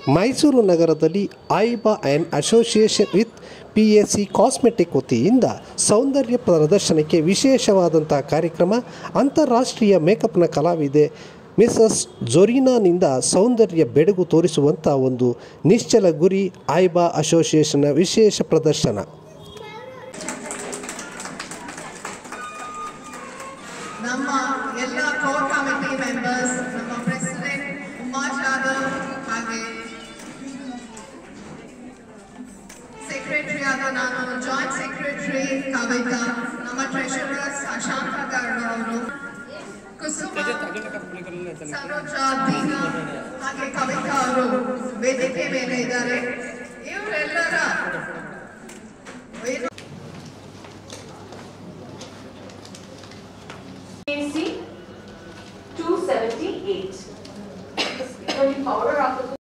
ಮೈಸೂರು ನಗರದಲ್ಲಿ AIBA and association with P S C cosmetic ವತಿಯಿಂದ ಸೌಂದರ್ಯ ಪ್ರದರ್ಶನಕ್ಕೆ ವಿಶೇಷವಾದಂಥ ಕಾರ್ಯಕ್ರಮ ಅಂತಾರಾಷ್ಟ್ರೀಯ ಮೇಕಪ್ನ ಕಲಾವಿದೆ ಮಿಸಸ್ ಜೊರೀನಾನಿಂದ ಸೌಂದರ್ಯ ಬೆಳಗು ತೋರಿಸುವಂಥ ಒಂದು ನಿಶ್ಚಲ ಗುರಿ ಐಬಾ ಅಸೋಸಿಯೇಷನ್ನ ವಿಶೇಷ ಪ್ರದರ್ಶನ ನಮ್ಮ ಎಲ್ಲ ಕೋರ್ ಕಮಿಟಿ ಮೆಂಬರ್ಸ್ ನಮ್ಮ ಪ್ರೆಸಿಡೆಂಟ್ ಉಮಾ ಜಾಧವ್ ಹಾಗೆ ಸೆಕ್ರೆಟರಿ ಆದ ನಾನು ಜಾಯಿಂಟ್ ಸೆಕ್ರೆಟರಿ ಕವಿತಾ ನಮ್ಮ ಟ್ರೆಷರರ್ ಶಶಾಂಕ ಗೌಡ ಅವರು ಕುಸುಮ ಸರೋಜಾ ದೀನಾ ಹಾಗೆ ಕವಿತಾ ಅವರು ವೇದಿಕೆ ಮೇಲೆ ಇದ್ದಾರೆ ಇವರೆಲ್ಲರ ಏನು AC 278. When you power up the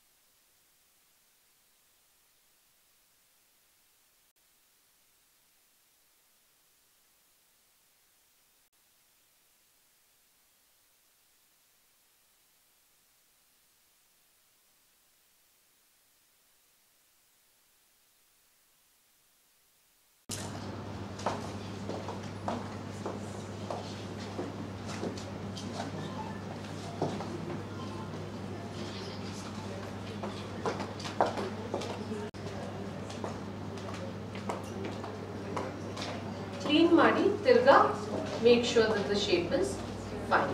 clean ಮಾಡಿ ತಿರ್ಗಾ make sure that the shape is fine.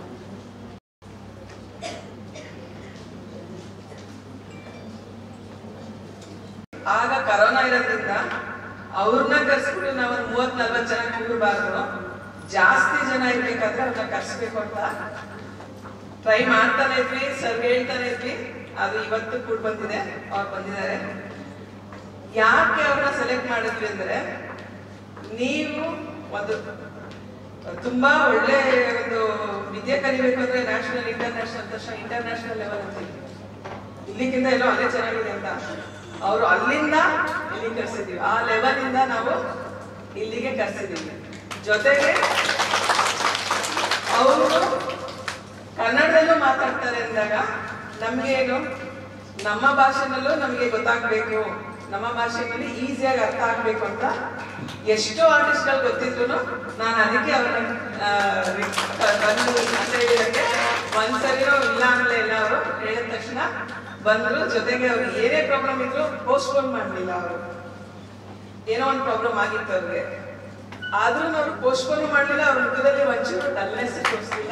ಆಗ ಕರೋನಾ ಇರೋದ್ರಿಂದ ಅವ್ರನ್ನ ಕರ್ಸ್ಬಿಟ್ಟು ನಾವು ಒಂದು ಮೂವತ್ ನಲ್ವತ್ ಜನ ಕೂಡಬಾರ್ದು ಜಾಸ್ತಿ ಜನ ಇರ್ಬೇಕಾದ್ರೆ ಅವ್ರನ್ನ ಕರ್ಸ್ಬೇಕು ಅಂತ ಟ್ರೈ ಮಾಡ್ತಾನೆ ಇದ್ವಿ ಸರ್ ಹೇಳ್ತಾನೆ ಇದ್ವಿ ಅದು ಇವತ್ತು ಕೂಡ ಬಂದಿದೆ ಅವ್ರು ಬಂದಿದ್ದಾರೆ ಯಾಕೆ ಅವ್ರನ್ನ ಸೆಲೆಕ್ಟ್ ಮಾಡಿದ್ವಿ ಅಂದ್ರೆ ನೀವು ಒಂದು ತುಂಬಾ ಒಳ್ಳೆ ಒಂದು ವಿದ್ಯೆ ಕಲಿಬೇಕು ಅಂದ್ರೆ ನ್ಯಾಷನಲ್ ಇಂಟರ್ನ್ಯಾಷನಲ್ ತಕ್ಷಣ ಇಂಟರ್ನ್ಯಾಷನಲ್ ಲೆವೆಲ್ ಅಂತೀವಿ ಇಲ್ಲಿಗಿಂತ ಎಲ್ಲೋ ಅಲ್ಲೇ ಚೆನ್ನಾಗಿದೆ ಅಂತ ಅವರು ಅಲ್ಲಿಂದ ಇಲ್ಲಿಗೆ ಕರ್ಸಿದೀವಿ ಆ ಲೆವೆಲ್ ಇಂದ ನಾವು ಇಲ್ಲಿಗೆ ಕರ್ಸಿದೀವಿ ಜೊತೆಗೆ ಅವರು ಕನ್ನಡದಲ್ಲೂ ಮಾತಾಡ್ತಾರೆ ಅಂದಾಗ ನಮ್ಗೆ ಏನು ನಮ್ಮ ಭಾಷೆನಲ್ಲೂ ನಮಗೆ ಗೊತ್ತಾಗ್ಬೇಕು ನಮ್ಮ ಭಾಷೆನಲ್ಲಿ ಈಸಿಯಾಗಿ ಅರ್ಥ ಆಗ್ಬೇಕು ಅಂತ ಎಷ್ಟೋ ಆರ್ಟಿಸ್ಟ್ಗಳು ಗೊತ್ತಿದ್ರು ನಾನು ಅದಕ್ಕೆ ಅವ್ರನ್ನ ಆ, ರಿ- ಕ- ಬಂದು ಅಂತ ಹೇಳಿದಕ್ಕೆ ಒಂದ್ಸರಿನೂ ಇಲ್ಲ ಅನ್ನಲೇ ಇಲ್ಲ ಅವರು ಹೇಳಿದ ತಕ್ಷಣ ಬಂದ್ರು ಜೊತೆಗೆ ಅವ್ರು ಏನೇ ಪ್ರಾಬ್ಲಮ್ ಇದ್ರು ಪೋಸ್ಟ್ಪೋನ್ ಮಾಡಲಿಲ್ಲ ಅವರು ಏನೋ ಒಂದು ಪ್ರಾಬ್ಲಮ್ ಆಗಿತ್ತು ಅವ್ರಿಗೆ ಆದ್ರೂ ಅವ್ರು ಪೋಸ್ಟ್ಪೋನ್ ಮಾಡಲಿಲ್ಲ ಅವ್ರ ಮುಖದಲ್ಲಿ ಒಂಚೂರು ಡಲ್ನೆಸ್ ತೋರಿಸಲಿಲ್ಲ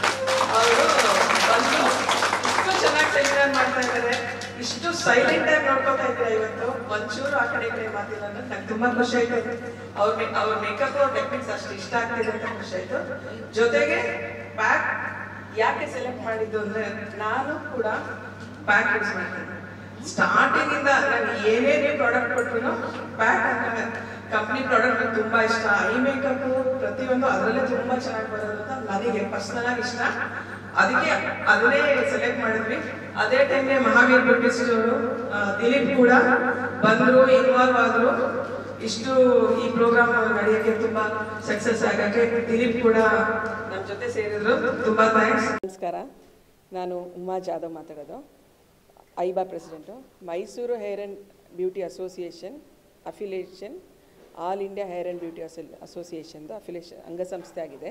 ಅವರು ಬಂದು ಇಷ್ಟು ಚೆನ್ನಾಗಿ ಸೆಮಿನಾರ್ ಮಾಡ್ತಾ ಇದ್ದಾರೆ ಇಷ್ಟು ಸೈಲೆಂಟ್ ಆಗಿ ನೋಡ್ಕೊತಾ ಇದ್ದಾರೆ ಇವತ್ತು ಒಂಚೂರು ಆ ಕಡೆ ಈ ಕಡೆ ಮಾತಿಲ್ಲ ಅನ್ನೋದು ನಂಗೆ ತುಂಬಾ ಖುಷಿ ಆಯ್ತು ಅವ್ರ ಅವ್ರ ಮೇಕಪ್ ಅವ್ರ ಟೆಕ್ನಿಕ್ಸ್ ಅಷ್ಟು ಇಷ್ಟ ಆಗ್ತಿದೆ ಅಂತ ಖುಷಿ ಆಯ್ತು ಜೊತೆಗೆ ಪ್ಯಾಕ್ ಯಾಕೆ ಸೆಲೆಕ್ಟ್ ಮಾಡಿದ್ದು ಅಂದ್ರೆ ನಾನು ಕೂಡ ಪ್ಯಾಕ್ ಯೂಸ್ ಮಾಡ್ತೀನಿ ಸ್ಟಾರ್ಟಿಂಗ್ ಇಂದ ನಾನು ಏನೇನೇ ಪ್ರಾಡಕ್ಟ್ ಕೊಟ್ರು ಪ್ಯಾಕ್ ಕಂಪ್ನಿ ಪ್ರಾಡಕ್ಟ್ ನಂಗೆ ತುಂಬಾ ಇಷ್ಟ ಐ ಮೇಕಪ್ ಪ್ರತಿಯೊಂದು ಅದರಲ್ಲೇ ತುಂಬಾ ಚೆನ್ನಾಗಿ ಬರೋದು ಅಂತ ನನಗೆ ಪರ್ಸನಲ್ ಆಗಿ ಇಷ್ಟ ಅದಕ್ಕೆ ಅದನ್ನೇ ಸೆಲೆಕ್ಟ್ ಮಾಡಿದ್ವಿ ಅದೇ ಟೈಮ್ಗೆ ಮಹಾವೀರ್ ಬ್ಯೂಟಿ ಸ್ಟೋರು ದಿಲೀಪ್ ಕೂಡ ಬಂದ್ರು ಇನ್ವಾಲ್ವ್ ಆದ್ರು ಇಷ್ಟು ಈ ಪ್ರೋಗ್ರಾಮ್ ನಡೆಯೋಕ್ಕೆ ತುಂಬಾ ಸಕ್ಸಸ್ ಆಗಕ್ಕೆ ದಿಲೀಪ್ ಕೂಡ ನಮ್ಮ ಜೊತೆ ಸೇರಿದ್ರು ತುಂಬಾ ಥ್ಯಾಂಕ್ಸ್ ನಮಸ್ಕಾರ ನಾನು ಉಮಾ ಜಾಧವ್ ಮಾತಾಡೋದು AIBA president Mysuru hair and beauty association affiliation all India hair and beauty ಅಸೋ ಅಸೋಸಿಯೇಷನ್ದು ಅಫಿಲಿಯೇಷನ್ ಅಂಗಸಂಸ್ಥೆ ಆಗಿದೆ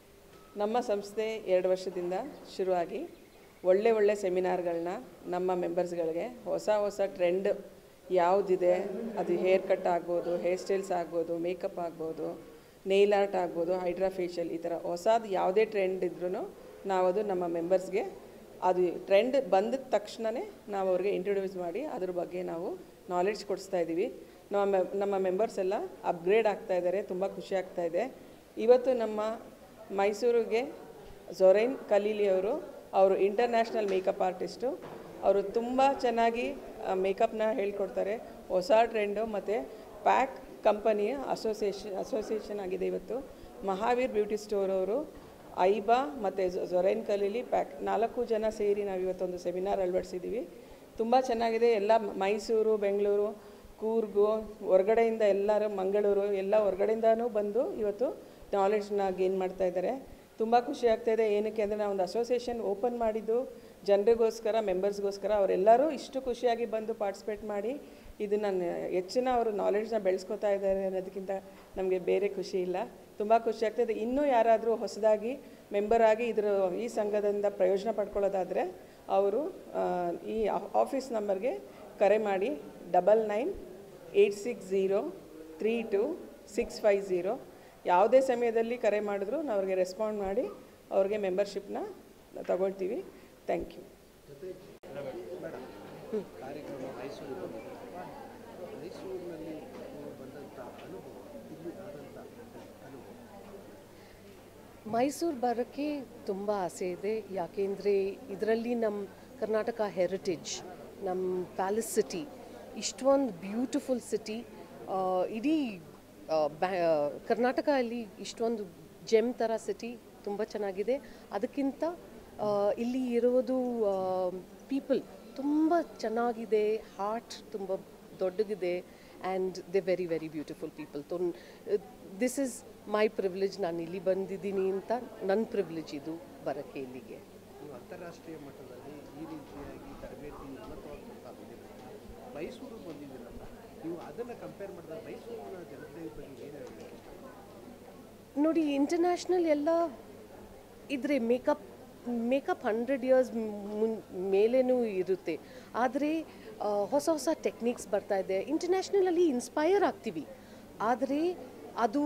ನಮ್ಮ ಸಂಸ್ಥೆ ಎರಡು ವರ್ಷದಿಂದ ಶುರುವಾಗಿ ಒಳ್ಳೆ ಒಳ್ಳೆ ಸೆಮಿನಾರ್ಗಳನ್ನ ನಮ್ಮ ಮೆಂಬರ್ಸ್ಗಳಿಗೆ ಹೊಸ ಹೊಸ ಟ್ರೆಂಡ್ ಯಾವುದಿದೆ ಅದು ಹೇರ್ ಕಟ್ ಆಗ್ಬೋದು ಹೇರ್ ಸ್ಟೈಲ್ಸ್ ಆಗ್ಬೋದು ಮೇಕಪ್ ಆಗ್ಬೋದು ನೇಲ್ ಆರ್ಟ್ ಆಗ್ಬೋದು ಹೈಡ್ರಾ ಫೇಶಿಯಲ್ ಈ ಥರ ಹೊಸದು ಯಾವುದೇ ಟ್ರೆಂಡ್ ಇದ್ರೂ ನಾವು ಅದು ನಮ್ಮ ಮೆಂಬರ್ಸ್ಗೆ ಅದು ಟ್ರೆಂಡ್ ಬಂದ ತಕ್ಷಣವೇ ನಾವು ಅವ್ರಿಗೆ ಇಂಟ್ರೊಡ್ಯೂಸ್ ಮಾಡಿ ಅದ್ರ ಬಗ್ಗೆ ನಾವು ನಾಲೆಡ್ಜ್ ಕೊಡಿಸ್ತಾ ಇದ್ದೀವಿ ನಮ್ಮ ಮೆ- ನಮ್ಮ ಮೆಂಬರ್ಸ್ ಎಲ್ಲ ಅಪ್ಗ್ರೇಡ್ ಆಗ್ತಾ ಇದ್ದಾರೆ ತುಂಬ ಖುಷಿ ಆಗ್ತಾ ಇದೆ ಇವತ್ತು ನಮ್ಮ ಮೈಸೂರಿಗೆ ಜೊರೈನ್ ಕಲೀಲಿ ಅವರು ಅವರು ಇಂಟರ್ನ್ಯಾಷನಲ್ ಮೇಕಪ್ ಆರ್ಟಿಸ್ಟು ಅವರು ತುಂಬ ಚೆನ್ನಾಗಿ ಮೇಕಪ್ನ ಹೇಳ್ಕೊಡ್ತಾರೆ ಹೊಸ ಟ್ರೆಂಡು ಮತ್ತು ಪ್ಯಾಕ್ ಕಂಪನಿಯ ಅಸೋಸಿಯೇಷನ್ ಅಸೋಸಿಯೇಷನ್ ಆಗಿದೆ ಇವತ್ತು ಮಹಾವೀರ್ ಬ್ಯೂಟಿ ಸ್ಟೋರ್ ಅವರು ಐಬಾ ಮತ್ತು ಜೊರೈನ್ ಕಲೀಲಿ ಪ್ಯಾಕ್ ನಾಲ್ಕು ಜನ ಸೇರಿ ನಾವು ಇವತ್ತೊಂದು ಸೆಮಿನಾರ್ ಅಳವಡಿಸಿದ್ದೀವಿ ತುಂಬ ಚೆನ್ನಾಗಿದೆ ಎಲ್ಲ ಮೈಸೂರು ಬೆಂಗಳೂರು ಕೂರ್ಗು ಹೊರಗಡೆಯಿಂದ ಎಲ್ಲರೂ ಮಂಗಳೂರು ಎಲ್ಲ ಹೊರಗಡೆಯಿಂದನೂ ಬಂದು ಇವತ್ತು ನಾಲೆಡ್ಜ್ನ ಗೇನ್ ಮಾಡ್ತಾ ಇದ್ದಾರೆ ತುಂಬ ಖುಷಿ ಆಗ್ತಾಯಿದೆ ಏನಕ್ಕೆ ಅಂದರೆ ನಾವು ಒಂದು ಅಸೋಸಿಯೇಷನ್ ಓಪನ್ ಮಾಡಿದ್ದು ಜನರಿಗೋಸ್ಕರ ಮೆಂಬರ್ಸ್ಗೋಸ್ಕರ ಅವರೆಲ್ಲರೂ ಇಷ್ಟು ಖುಷಿಯಾಗಿ ಬಂದು ಪಾರ್ಟಿಸಿಪೇಟ್ ಮಾಡಿ ಇದನ್ನು ಹೆಚ್ಚಿನ ಅವರು ನಾಲೆಡ್ಜ್ನ ಬೆಳೆಸ್ಕೊತಾ ಇದ್ದಾರೆ ಅನ್ನೋದಕ್ಕಿಂತ ನಮಗೆ ಬೇರೆ ಖುಷಿ ಇಲ್ಲ ತುಂಬ ಖುಷಿ ಆಗ್ತದೆ ಇನ್ನೂ ಯಾರಾದರೂ ಹೊಸದಾಗಿ ಮೆಂಬರ್ ಆಗಿ ಇದರ ಈ ಸಂಘದಿಂದ ಪ್ರಯೋಜನ ಪಡ್ಕೊಳ್ಳೋದಾದರೆ ಅವರು ಆ, ಈ ಆಫೀಸ್ ನಂಬರ್ಗೆ ಕರೆ ಮಾಡಿ double nine eight six zero three two six five zero ಯಾವುದೇ ಸಮಯದಲ್ಲಿ ಕರೆ ಮಾಡಿದ್ರು ನಾವು ಅವ್ರಿಗೆ ರೆಸ್ಪಾಂಡ್ ಮಾಡಿ ಅವ್ರಿಗೆ ಮೆಂಬರ್ಶಿಪ್ನ ತಗೊಳ್ತೀವಿ ಥ್ಯಾಂಕ್ ಯು ಕಾರ್ಯಕ್ರಮ ಮೈಸೂರು ಬಂದಿದೆ ಮೈಸೂರಿನಲ್ಲಿ ನೀವು ಬಂದಂಥ ಅನುಭವ ಇಲ್ಲಿ ಆದಂಥ ಅನುಭವ ಮೈಸೂರು ಬರೋಕ್ಕೆ ತುಂಬ ಆಸೆ ಇದೆ ಯಾಕೆಂದರೆ ಇದರಲ್ಲಿ ನಮ್ಮ ಕರ್ನಾಟಕ ಹೆರಿಟೇಜ್ ನಮ್ಮ ಪ್ಯಾಲೇಸ್ ಸಿಟಿ ಇಷ್ಟೊಂದು ಬ್ಯೂಟಿಫುಲ್ ಸಿಟಿ ಇಡೀ ಆ, ಬ್ಯಾ ಕರ್ನಾಟಕ ಅಲ್ಲಿ ಇಷ್ಟೊಂದು ಜೆಮ್ ಥರ ಸಿಟಿ ತುಂಬ ಚೆನ್ನಾಗಿದೆ ಅದಕ್ಕಿಂತ ಆ, ಇಲ್ಲಿ ಇರೋದು ಪೀಪಲ್ ತುಂಬ ಚೆನ್ನಾಗಿದೆ ಹಾರ್ಟ್ ತುಂಬ ದೊಡ್ಡಗಿದೆ and the very very beautiful people so this is my privilege ನಾನು ಇಲ್ಲಿ ಬಂದಿದ್ದೀನಿ ಅಂತ ನನ್ನ ಪ್ರಿವಿಲೇಜ್ ಇದು ಬರೋಕ್ಕೆ ಇಲ್ಲಿಗೆ ನೀವು ಅಂತಾರಾಷ್ಟ್ರೀಯ ಮಟ್ಟದಲ್ಲಿ ಈ ರೀತಿಯಾಗಿ ತರಬೇತಿ ಉನ್ನತವಾದಂಥ ಬೆಲೆ ಮೈಸೂರು ಬಂದಿದ್ದೀರಲ್ಲ ನೀವು ಅದನ್ನು ಕಂಪೇರ್ ಮಾಡಿದಾಗ ಮೈಸೂರಿನ ಜನತೆ ಬಗ್ಗೆ ಏನು ಹೇಳಬೇಕು ನೋಡಿ ಇಂಟರ್ನ್ಯಾಷನಲ್ ಎಲ್ಲ ಇದ್ರೆ ಮೇಕಪ್ ಮೇಕಪ್ ಹಂಡ್ರೆಡ್ ಇಯರ್ಸ್ ಮುನ್ ಮೇಲೇನೂ ಇರುತ್ತೆ ಆದರೆ ಆ, ಹೊಸ ಹೊಸ ಟೆಕ್ನಿಕ್ಸ್ ಬರ್ತಾ ಇದೆ ಇಂಟರ್ನ್ಯಾಷನಲಲ್ಲಿ ಇನ್ಸ್ಪೈರ್ ಆಗ್ತೀವಿ ಆದರೆ ಅದು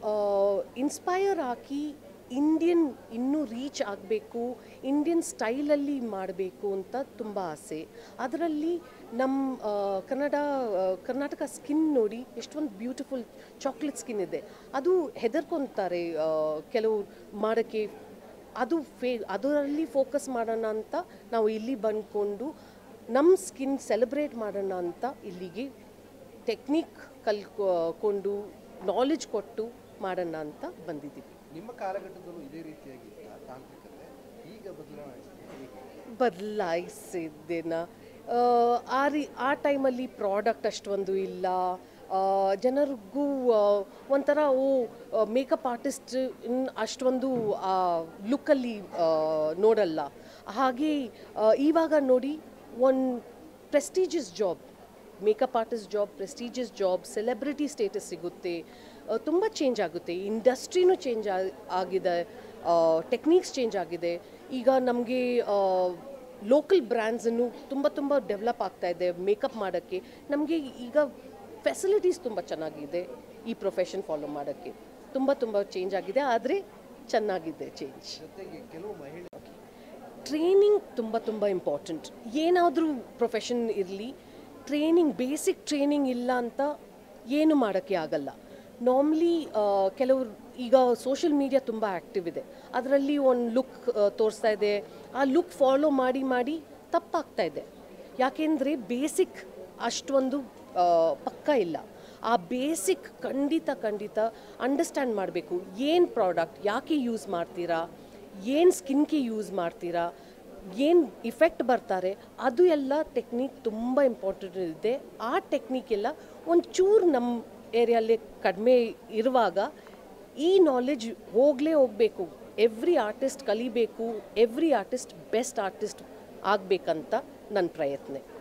ಇನ್ಸ್ಪೈರ್ ಹಾಕಿ ಇಂಡಿಯನ್ ಇನ್ನೂ ರೀಚ್ ಆಗಬೇಕು ಇಂಡಿಯನ್ ಸ್ಟೈಲಲ್ಲಿ ಮಾಡಬೇಕು ಅಂತ ತುಂಬ ಆಸೆ ಅದರಲ್ಲಿ ನಮ್ಮ ಆ, ಕನ್ನಡ ಆ, ಕರ್ನಾಟಕ ಸ್ಕಿನ್ ನೋಡಿ ಎಷ್ಟೊಂದು ಬ್ಯೂಟಿಫುಲ್ ಚಾಕ್ಲೇಟ್ ಸ್ಕಿನ್ ಇದೆ ಅದು ಹೆದರ್ಕೊತಾರೆ ಆ, ಕೆಲವು ಮಾಡೋಕ್ಕೆ ಅದು ಫೇ ಅದರಲ್ಲಿ ಫೋಕಸ್ ಮಾಡೋಣ ಅಂತ ನಾವು ಇಲ್ಲಿ ಬಂದ್ಕೊಂಡು ನಮ್ಮ ಸ್ಕಿನ್ ಸೆಲೆಬ್ರೇಟ್ ಮಾಡೋಣ ಅಂತ ಇಲ್ಲಿಗೆ ಟೆಕ್ನಿಕ್ ಕಲ್ಕೊಂಡು ನಾಲೆಜ್ ಕೊಟ್ಟು ಮಾಡೋಣ ಅಂತ ಬಂದಿದ್ದೀವಿ ನಿಮ್ಮ ಕಾಲಘಟ್ಟದಲ್ಲೂ ಇದೇ ರೀತಿಯಾಗಿ ತಾಂತ್ರಿಕತೆ ಈಗ ಬದಲಾವಣೆ ಹೇಗೆ ಬದಲಾಯಿಸಿದ್ದೇನ ಆ ರೀ ಆ ಟೈಮಲ್ಲಿ ಪ್ರಾಡಕ್ಟ್ ಅಷ್ಟೊಂದು ಇಲ್ಲ ಆ, ಜನರಿಗೂ ಆ, ಒಂಥರ ಓ ಮೇಕಪ್ ಆರ್ಟಿಸ್ಟ್ ಅಷ್ಟೊಂದು ಆ ಲುಕ್ಕಲ್ಲಿ ನೋಡಲ್ಲ ಹಾಗೆ ಆ, ಇವಾಗ ನೋಡಿ ಒಂದು prestigious job makeup artist job prestigious job celebrity status ಸಿಗುತ್ತೆ ತುಂಬ ಚೇಂಜ್ ಆಗುತ್ತೆ ಇಂಡಸ್ಟ್ರಿನೂ ಚೇಂಜ್ ಆಗಿದೆ ಟೆಕ್ನಿಕ್ಸ್ ಚೇಂಜ್ ಆಗಿದೆ ಈಗ ನಮಗೆ ಲೋಕಲ್ ಬ್ರ್ಯಾಂಡ್ಸನ್ನು ತುಂಬ ತುಂಬ ಡೆವಲಪ್ ಆಗ್ತಾ ಇದೆ ಮೇಕಪ್ ಮಾಡೋಕ್ಕೆ ನಮಗೆ ಈಗ ಫೆಸಿಲಿಟೀಸ್ ತುಂಬ ಚೆನ್ನಾಗಿದೆ ಈ ಪ್ರೊಫೆಷನ್ ಫಾಲೋ ಮಾಡೋಕ್ಕೆ ತುಂಬ ತುಂಬ ಚೇಂಜ್ ಆಗಿದೆ ಆದರೆ ಚೆನ್ನಾಗಿದೆ ಚೇಂಜ್ ಜೊತೆಗೆ ಕೆಲವು ಮಹಿಳೆ ಟ್ರೈನಿಂಗ್ ತುಂಬ ತುಂಬ ಇಂಪಾರ್ಟೆಂಟ್ ಏನಾದರೂ ಪ್ರೊಫೆಷನ್ ಇರಲಿ ಟ್ರೈನಿಂಗ್ ಬೇಸಿಕ್ ಟ್ರೈನಿಂಗ್ ಇಲ್ಲ ಅಂತ ಏನು ಮಾಡೋಕ್ಕೆ ಆಗಲ್ಲ ನಾರ್ಮ್ಲಿ ಕೆಲವರು ಈಗ ಸೋಷಿಯಲ್ ಮೀಡಿಯಾ ತುಂಬ ಆ್ಯಕ್ಟಿವ್ ಇದೆ ಅದರಲ್ಲಿ ಒಂದು ಲುಕ್ ತೋರಿಸ್ತಾ ಇದೆ ಆ ಲುಕ್ ಫಾಲೋ ಮಾಡಿ ಮಾಡಿ ತಪ್ಪಾಗ್ತಾ ಇದೆ ಯಾಕೆಂದರೆ ಬೇಸಿಕ್ ಅಷ್ಟೊಂದು ಆ, ಪಕ್ಕ ಇಲ್ಲ ಆ ಬೇಸಿಕ್ ಖಂಡಿತ ಖಂಡಿತ ಅಂಡರ್ಸ್ಟ್ಯಾಂಡ್ ಮಾಡಬೇಕು ಏನು ಪ್ರಾಡಕ್ಟ್ ಯಾಕೆ ಯೂಸ್ ಮಾಡ್ತೀರಾ ಏನು ಸ್ಕಿನ್ಗೆ ಯೂಸ್ ಮಾಡ್ತೀರಾ ಏನು ಇಫೆಕ್ಟ್ ಬರ್ತಾರೆ ಅದು ಎಲ್ಲ ಟೆಕ್ನಿಕ್ ತುಂಬ ಇಂಪಾರ್ಟೆಂಟ್ ಇದೆ ಆ ಟೆಕ್ನಿಕ್ ಎಲ್ಲ ಒಂಚೂರು ನಮ್ಮ ಏರಿಯಲ್ಲಿ ಕಡಿಮೆ ಇರುವಾಗ ಈ ನಾಲೆಜ್ ಹೋಗಲೇ ಹೋಗಬೇಕು ಎವ್ರಿ ಆರ್ಟಿಸ್ಟ್ ಕಲಿಬೇಕು ಎವ್ರಿ ಆರ್ಟಿಸ್ಟ್ ಬೆಸ್ಟ್ ಆರ್ಟಿಸ್ಟ್ ಆಗಬೇಕಂತ ನನ್ನ ಪ್ರಯತ್ನ